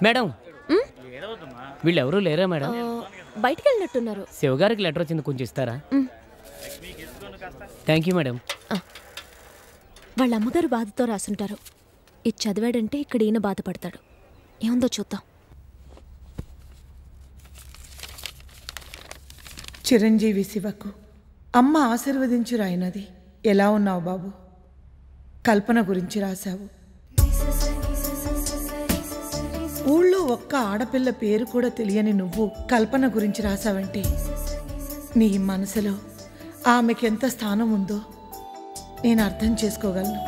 Madam ఉమ్, వీళ్ళు ఎవరూ లేరా మేడం ఆ, బయటికి వెళ్ళినట్టున్నారు శివగారికి లెటర్ వచ్చింది కొంచెం ఇస్తారా ఉమ్. థ్యాంక్ యూ మేడం వాళ్ళ అమ్మగారు బాధతో రాసుంటారు ఇది చదివాడంటే ఇక్కడ ఈయన బాధపడతాడు ఏముందో చూద్దాం చిరంజీవి శివకు అమ్మ ఆశీర్వదించి రాయినది ఎలా ఉన్నావు బాబు కల్పన గురించి రాశావు ఊళ్ళో ఒక్క ఆడపిల్ల పేరు కూడా తెలియని నువ్వు కల్పన గురించి రాశావంటే నీ మనసులో ఆమెకెంత స్థానం ఉందో నేను అర్థం చేసుకోగలను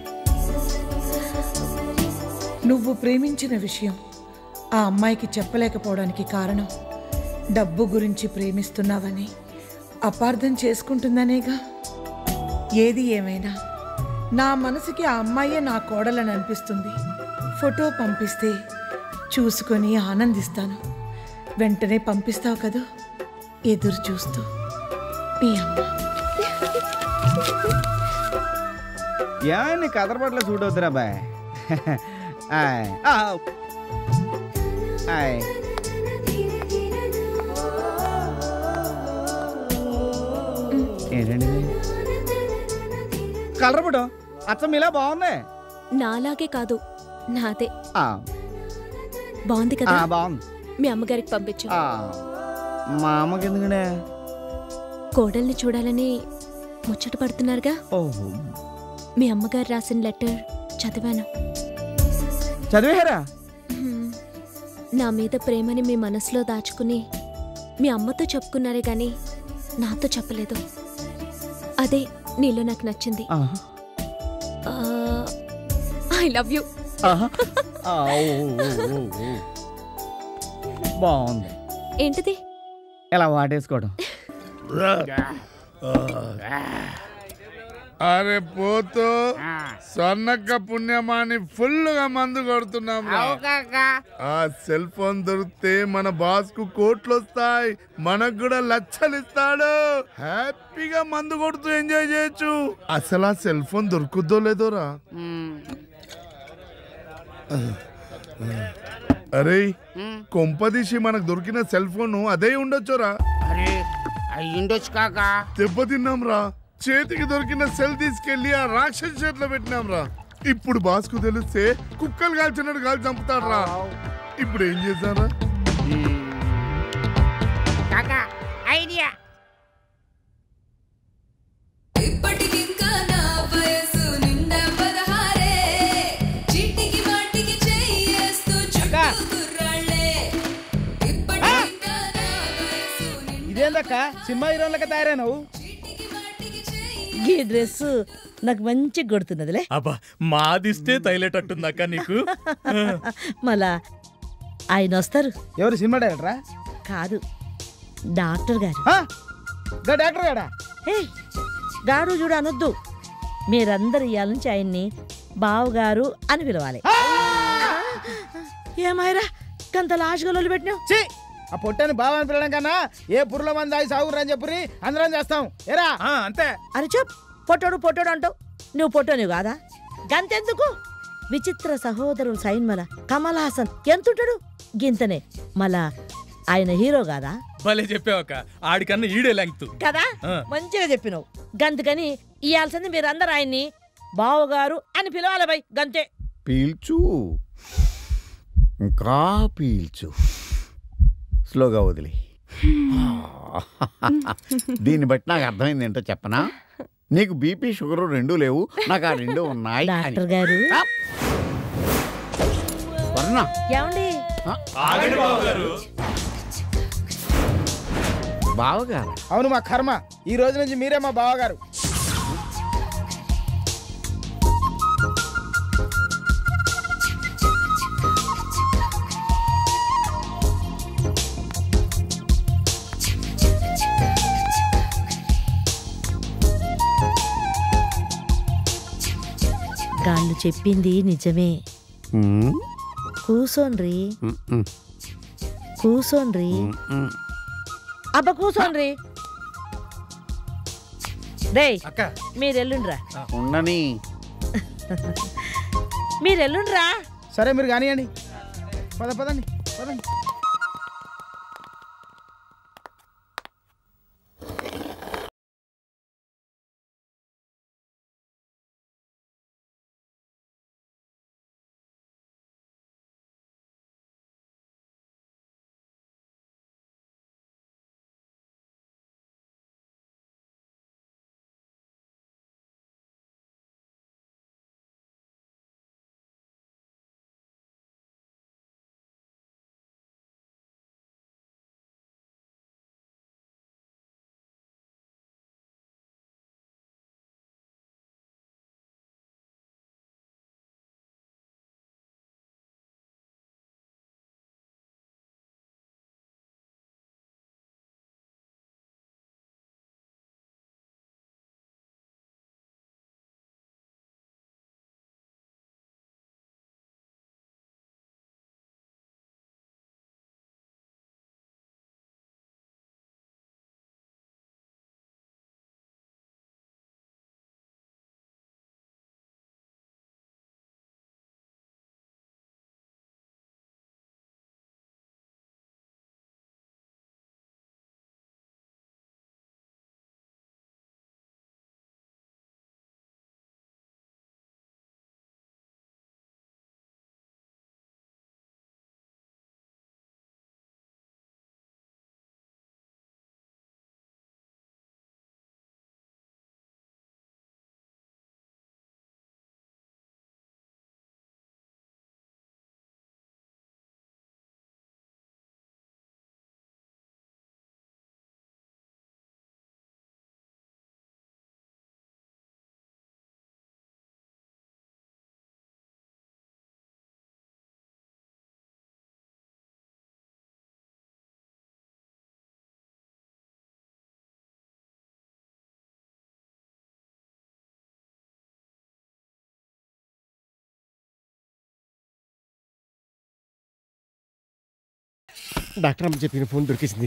నువ్వు ప్రేమించిన విషయం ఆ అమ్మాయికి చెప్పలేకపోవడానికి కారణం డబ్బు గురించి ప్రేమిస్తున్నావని అపార్థం చేసుకుంటుందనేగా ఏది ఏమైనా నా మనసుకి ఆ అమ్మాయే నా కోడలని అనిపిస్తుంది ఫోటో పంపిస్తే చూసుకొని ఆనందిస్తాను వెంటనే పంపిస్తావు కదూ ఎదురు చూస్తూ నీ అమ్మ ఏమైనా నీకు అదరపట్ల సూట్ అవుతురా బాయ్ ఆయ్. ఆ. ఆయ్. ఏంటండి ఇది? కలర్ పుట్టు అచ్చం ఇలా బాగుంది నాలాగే కాదు నాదే ఆ, బాగుంది ఆ, కదా బాగుంది మీ అమ్మగారికి పంపించు ఆ, మా అమ్మకి ఎందుకంటే కోడల్ని చూడాలని ముచ్చట పడుతున్నారుగా ఓహో మీ అమ్మగారు రాసిన లెటర్ చదివాను చదివేరా హ్మ్. నా మీద ప్రేమని మీ మనసులో దాచుకుని మీ అమ్మతో చెప్పుకున్నారే గాని నాతో చెప్పలేదు అదే నీలో నాకు నచ్చింది ఐ లవ్ యూ బాగుంది ఏంటిది ఇలా వాటేసుకోవడం అరే పోతూ స్వర్ణక్క పుణ్యమాని ఫుల్ గా మందు కొడుతున్నాం రా. ఆ సెల్ ఫోన్ దొరికితే మన బాస్ కు కోట్లు వస్తాయి మనకు కూడా లచ్చలు ఇస్తాడు హ్యాపీగా మందు కొడుతూ ఎంజాయ్ చేయొచ్చు అసలు ఆ సెల్ ఫోన్ దొరుకుద్దో లేదోరా అరే కొంపదీసి మనకు దొరికిన సెల్ ఫోన్ అదే ఉండొచ్చురా అరే అయ్యుండొచ్చు కాకా దెబ్బతిన్నాం రా చేతికి దొరికిన సెల్ తీసుకెళ్లి ఆ రాక్షస చేతిలో పెట్టినాం రా ఇప్పుడు బాస్కు తెలిస్తే కుక్కలు కాల్చినట్టు కాల్చి చంపుతాడు రా ఇప్పుడు ఏం చేశారా కాకా ఐడియా ఇప్పటికింకా నా వయసు నిండా పదహారే చీటికి మాటికి చెయ్యేస్తూ చుట్టూ కుర్రాళ్ళే ఇప్పటికింకా నా వయసు ఇదేందక్క సినిమా హీరోలకి తయారైనవు చీటికి మాటికి చెయ్యి ఈ డ్రెస్ నాకు మంచిగా కొడుతున్నదిలే అబ్బా మాదిస్తే తైలేటట్టుందక్క నీకు మళ్ళా ఆయన వస్తారు ఎవరు సినిమా డైరెక్టరా కాదు డాక్టర్ గారు గా డాక్టర్ గాడా హే గాడు చూడు అనొద్దు మీరందరు ఇవాళ నుంచి ఆయన్ని బావగారు అని పిలవాలి ఏమాయరా కంత లాష్గా పెట్టినావు ఛీ ఆ పొట్టని బాగా అని పిల్లడం కన్నా ఏ పురుల మంది ఆగి సాగురు అని చెప్పి అందరం చేస్తాం ఏరా ఆ, అంతే అని చెప్ పొట్టోడు పొట్టోడు అంటావు నువ్వు పొట్టోనివి కాదా గంతెందుకు విచిత్ర సహోదరులు సైన్మల కమల్ హాసన్ ఎంతుంటాడు గింతనే మళ్ళా ఆయన హీరో కాదా భలే చెప్పావక్క ఆడికన్నా ఈడే లెంగ్త్ కదా ఆ. మంచిగా చెప్పినావు గంతకని ఇయాల్సింది మీరందరూ ఆయన్ని బావగారు అని పిలవాలి బై గంతే పీల్చు ఇంకా పీల్చు స్లోగా వదిలి దీన్ని బట్టి నాకు అర్థమైంది ఏంటో చెప్పనా నీకు బీపీ షుగర్ రెండు లేవు నాకు ఆ రెండు ఉన్నాయి అని. డాక్టర్ గారు వర్ణ ఏమండి బావగారు అవును మా కర్మ ఈ రోజు నుంచి మీరే మా బావగారు గాళ్ళు చెప్పింది నిజమే ఉమ్, కూసోన్రి ఉమ్, ఉమ్, కూసోన్రి ఉమ్. అబ్బ కూసోన్రి రేయ్ అక్క మీరెల్లుండ్రా ఉండని మీరెల్లుండ్రా సరే మీరు కానివ్వండి పద పదండి పదండి డాక్టర్ అమ్మ చెప్పిన ఫోన్ దొరికేసింది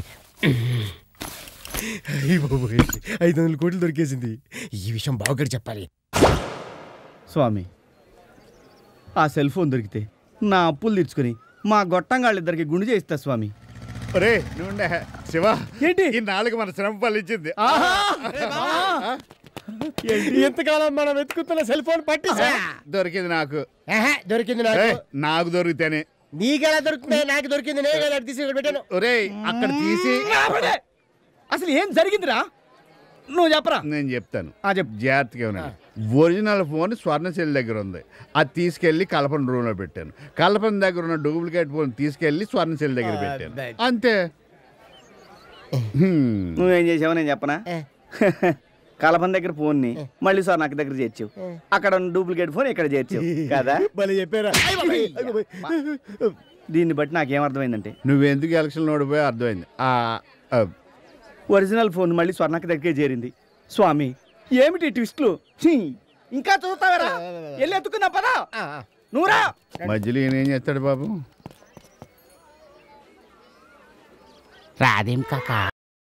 అయ్య బాబోయ్, ఐదు వందల కోట్లు దొరికేసింది ఈ విషయం బావగారు చెప్పాలి స్వామి ఆ సెల్ ఫోన్ దొరికితే నా అప్పులు తీర్చుకొని మా గొట్టంగాళ్ళిద్దరికి గుండు చేయిస్తా స్వామి ఒరే నువ్వుండే శివ ఏంటి ఈ నాలుగు మన శ్రమ ఫలించింది ఎంతకాలం మనం వెతుకుతున్న సెల్ ఫోన్ పట్టిసా దొరికింది నాకు దొరికింది నాకు ఏయ్, నాకు దొరికితేనే నీకెలా దొరుకుతుంది నాకు దొరికింది నేను కదా తీసి ఇక్కడ పెట్టాను ఒరేయ్ అక్కడ తీసి అసలు ఏం జరిగిందిరా నువ్వు చెప్పరా నేను చెప్తాను జాగ్రత్తగా ఉన్నాను ఒరిజినల్ ఫోన్ స్వర్ణశైలి దగ్గర ఉంది అది తీసుకెళ్లి కల్పన రూమ్ లో పెట్టాను కల్పన దగ్గర ఉన్న డూప్లికేట్ ఫోన్ తీసుకెళ్లి స్వర్ణశైలి దగ్గర పెట్టాను అంతే నువ్వేం చేసావో నేను చెప్పనా కలపన్ దగ్గర ఫోన్ ని మళ్ళీ సార్ నాకు దగ్గర చేర్చావు అక్కడ ఉన్న డూప్లికేట్ ఫోన్ ఇక్కడ చేర్చావు కదా భలే చెప్పారా దీన్ని బట్టి నాకేం అర్థమైందంటే నువ్వెందుకు ఎలక్షన్ ఓడిపోయి అర్థమైంది ఆ, ఆ, ఒరిజినల్ ఫోన్ మళ్ళీ స్వర్ణక్క దగ్గరే చేరింది స్వామి ఏమిటి ట్విస్ట్లు ఛీ, ఇంకా చూస్తావరా వెళ్ళి ఎత్తుకున్నా పదా నువ్వురా మధ్యలో ఈయన ఏం చేస్తాడు బాబు రాదేం కాకా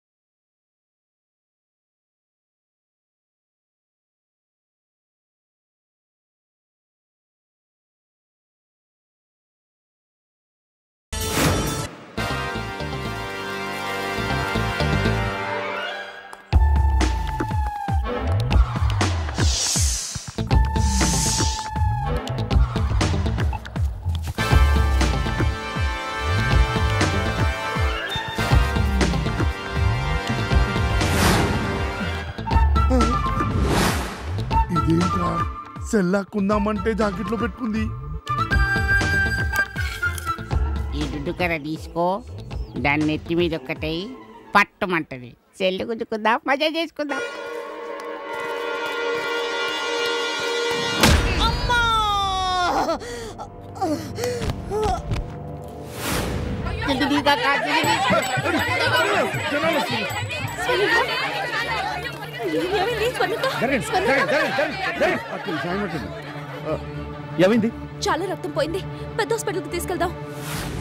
ఇదేంట్రా సెల్లాకుందామంటే జాకెట్లో పెట్టుకుంది ఈ దుడ్డు కర్ర తీసుకో దాన్ని నెత్తి మీద ఒక్కటై పట్టమంటది సెల్లు గుద్దుకుందాం మజా చేసుకుందాం జల్దీ తీ కాకా, జల్దీ తీసుకో. ఏమైంది చాలా రక్తం పోయింది పెద్ద హాస్పిటల్కి తీసుకెళ్దాం